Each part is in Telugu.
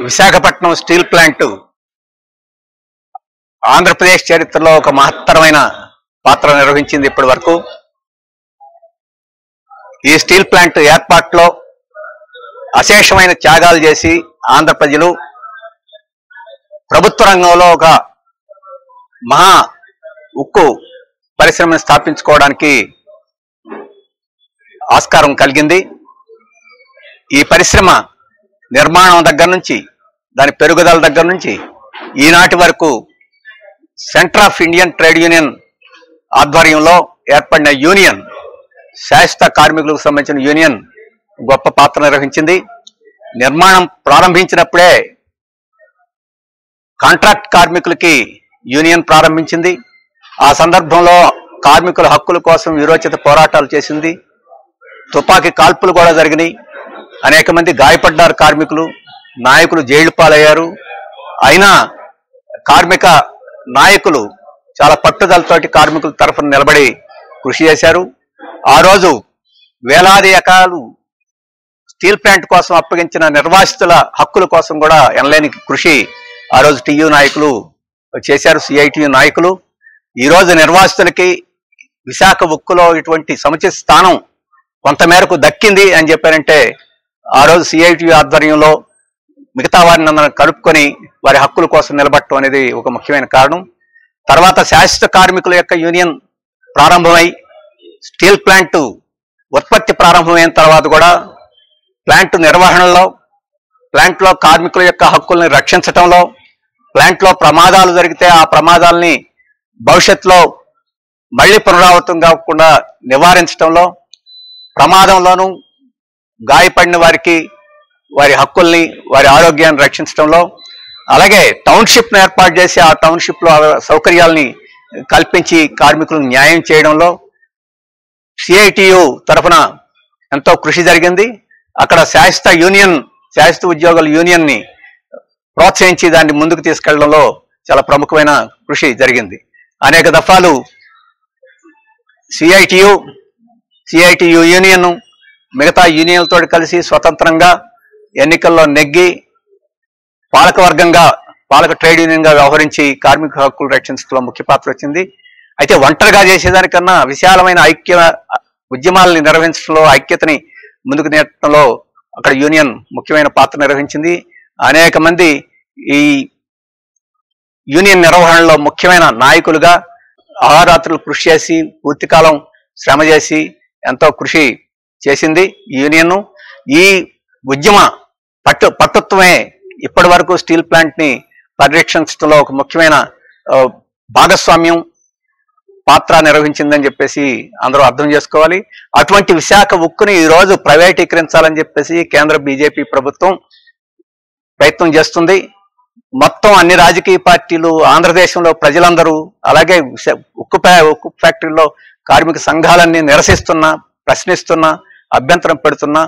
విశాఖపట్నం స్టీల్ ప్లాంట్ ఆంధ్రప్రదేశ్ చరిత్రలో ఒక మహత్తరమైన పాత్ర నిర్వహించింది ఇప్పటి వరకు ఈ స్టీల్ ప్లాంట్ ఏర్పాటులో అశేషమైన త్యాగాలు చేసి ఆంధ్ర ప్రజలు ప్రభుత్వ రంగంలో ఒక మహా ఉక్కు పరిశ్రమను స్థాపించుకోవడానికి ఆస్కారం కలిగింది ఈ పరిశ్రమ నిర్మాణం దగ్గర నుంచి దాని పెరుగుదల దగ్గర నుంచి ఈనాటి వరకు centre of Indian trade union ఆధ్వర్యంలో ఏర్పడిన యూనియన్ శాశ్వత కార్మికులకు సంబంధించిన యూనియన్ గొప్ప పాత్ర నిర్వహించింది నిర్మాణం ప్రారంభించినప్పుడే కాంట్రాక్ట్ కార్మికులకి యూనియన్ ప్రారంభించింది ఆ సందర్భంలో కార్మికుల హక్కుల కోసం విరోచిత పోరాటాలు చేసింది తుపాకీ కాల్పులు కూడా జరిగినాయి అనేక మంది గాయపడ్డారు కార్మికులు నాయకులు జైలు పాలయ్యారు అయినా కార్మిక నాయకులు చాలా పట్టుదలతోటి కార్మికుల తరఫున నిలబడి కృషి చేశారు ఆ రోజు వేలాది ఎకరాలు స్టీల్ ప్లాంట్ కోసం అప్పగించిన నిర్వాసితుల హక్కుల కోసం కూడా ఎనలేని కృషి ఆ రోజు టియు నాయకులు చేశారు సిఐటియు నాయకులు ఈ రోజు నిర్వాసితులకి విశాఖ ఉక్కులో ఇటువంటి సముచిత స్థానం కొంతమేరకు దక్కింది అని చెప్పారంటే ఆ రోజు సిఐటియు ఆధ్వర్యంలో మిగతా వారిని అందరం కలుపుకొని వారి హక్కుల కోసం నిలబడటం అనేది ఒక ముఖ్యమైన కారణం తర్వాత శాశ్వత కార్మికుల యొక్క యూనియన్ ప్రారంభమై స్టీల్ ప్లాంట్ ఉత్పత్తి ప్రారంభమైన తర్వాత కూడా ప్లాంట్ నిర్వహణలో ప్లాంట్లో కార్మికుల యొక్క హక్కుల్ని రక్షించటంలో ప్లాంట్లో ప్రమాదాలు జరిగితే ఆ ప్రమాదాలని భవిష్యత్తులో మళ్ళీ పునరావృతం కాకుండా నివారించడంలో ప్రమాదంలోనూ గాయపడిన వారికి వారి హక్కుల్ని వారి ఆరోగ్యాన్ని రక్షించడంలో అలాగే టౌన్షిప్ ఏర్పాటు చేసి ఆ టౌన్షిప్ లో సౌకర్యాలని కల్పించి కార్మికులకు న్యాయం చేయడంలో సిఐటియు తరఫున ఎంతో కృషి జరిగింది అక్కడ శాశ్వత యూనియన్ శాశ్వత ఉద్యోగుల యూనియన్ ని ప్రోత్సహించి దాన్ని ముందుకు తీసుకెళ్లడంలో చాలా ప్రముఖమైన కృషి జరిగింది అనేక దఫాలు సిఐటియు సిఐటియు యూనియన్ మిగతా యూనియన్లతో కలిసి స్వతంత్రంగా ఎన్నికల్లో నెగ్గి పాలకవర్గంగా పాలక ట్రేడ్ యూనియన్ గా వ్యవహరించి కార్మిక హక్కులు రక్షించడంలో ముఖ్య పాత్ర వచ్చింది అయితే ఒంటరిగా చేసేదానికన్నా విశాలమైన ఐక్య ఉద్యమాలని నిర్వహించడంలో ఐక్యతని ముందుకు నెట్టడంలో అక్కడ యూనియన్ ముఖ్యమైన పాత్ర నిర్వహించింది అనేక మంది ఈ యూనియన్ నిర్వహణలో ముఖ్యమైన నాయకులుగా అహోరాత్రులు కృషి చేసి పూర్తికాలం శ్రమ చేసి ఎంతో కృషి చేసింది ఈ యూనియన్ ఈ ఉద్యమ పట్టు పట్టుత్వమే ఇప్పటి వరకు స్టీల్ ప్లాంట్ ని పరిరక్షించడంలో ఒక ముఖ్యమైన ఆ, భాగస్వామ్యం పాత్ర నిర్వహించిందని చెప్పేసి అందరూ అర్థం చేసుకోవాలి అటువంటి విశాఖ ఉక్కుని ఈ రోజు ప్రైవేటీకరించాలని చెప్పేసి కేంద్ర బీజేపీ ప్రభుత్వం ప్రయత్నం చేస్తుంది మొత్తం అన్ని రాజకీయ పార్టీలు ఆంధ్రదేశంలో ప్రజలందరూ అలాగే విశా- ఉక్కు ఫ్యా- ఉక్కు ఫ్యాక్టరీలో కార్మిక సంఘాలన్నీ నిరసిస్తున్నా ప్రశ్నిస్తున్నా అభ్యంతరం పెడుతున్నా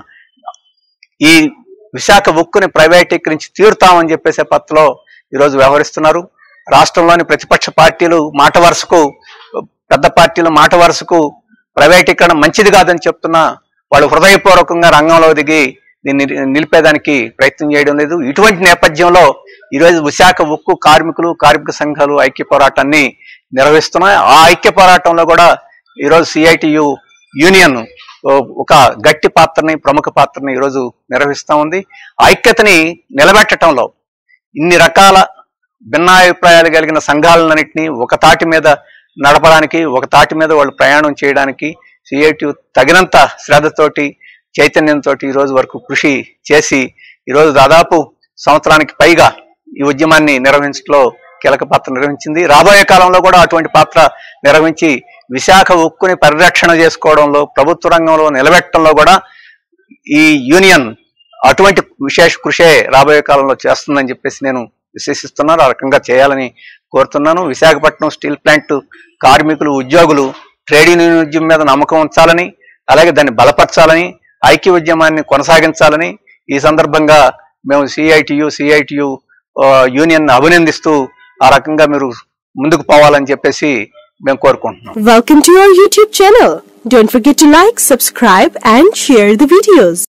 ఈ విశాఖ ఉక్కుని ప్రైవేటీకరించి తీరుతామని చెప్పేసే పత్రలో ఈరోజు వ్యవహరిస్తున్నారు రాష్ట్రంలోని ప్రతిపక్ష పార్టీలు మాట వరుసకు పెద్ద పార్టీలు మాట వరుసకు ప్రైవేటీకరణ మంచిది కాదని చెప్తున్నా వాళ్ళు హృదయపూర్వకంగా రంగంలో దిగి దీన్ని నిలిపేదానికి ప్రయత్నం చేయడం లేదు ఇటువంటి నేపథ్యంలో ఈరోజు విశాఖ ఉక్కు కార్మికులు కార్మిక సంఘాలు ఐక్య పోరాటాన్ని నిర్వహిస్తున్నాయి ఆ ఐక్య పోరాటంలో కూడా ఈరోజు సిఐటియు యూనియన్ ఓ- ఒక గట్టి పాత్రని ప్రముఖ పాత్రని ఈరోజు నిర్వహిస్తా ఉంది ఆ ఐక్యతని నిలబెట్టడంలో ఇన్ని రకాల భిన్నాభిప్రాయాలు కలిగిన సంఘాలన్నింటినీ ఒక తాటి మీద నడపడానికి ఒక తాటి మీద వాళ్ళు ప్రయాణం చేయడానికి సిఐటి తగినంత శ్రద్ధతోటి చైతన్యంతో ఈ రోజు వరకు కృషి చేసి ఈరోజు దాదాపు సంవత్సరానికి పైగా ఈ ఉద్యమాన్ని నిర్వహించడంలో కీలక పాత్ర నిర్వహించింది రాబోయే కాలంలో కూడా అటువంటి పాత్ర నిర్వహించి విశాఖ ఉక్కుని పరిరక్షణ చేసుకోవడంలో ప్రభుత్వ రంగంలో నిలబెట్టడంలో కూడా ఈ యూనియన్ అటువంటి విశేష కృషే రాబోయే కాలంలో చేస్తుందని చెప్పేసి నేను విశ్వసిస్తున్నాను ఆ రకంగా చేయాలని కోరుతున్నాను విశాఖపట్నం స్టీల్ ప్లాంట్ కార్మికులు ఉద్యోగులు ట్రేడ్ యూనియన్ ఉద్యమం మీద నమ్మకం ఉంచాలని అలాగే దాన్ని బలపరచాలని ఐక్య ఉద్యమాన్ని కొనసాగించాలని ఈ సందర్భంగా మేము సిఐటియు సిఐటియు యూనియన్ అభినందిస్తూ ఆ రకంగా మీరు ముందుకు పోవాలని చెప్పేసి మేము కోరుకుంటున్నాం Welcome to our YouTube channel. Don't forget to like, subscribe, and share the videos.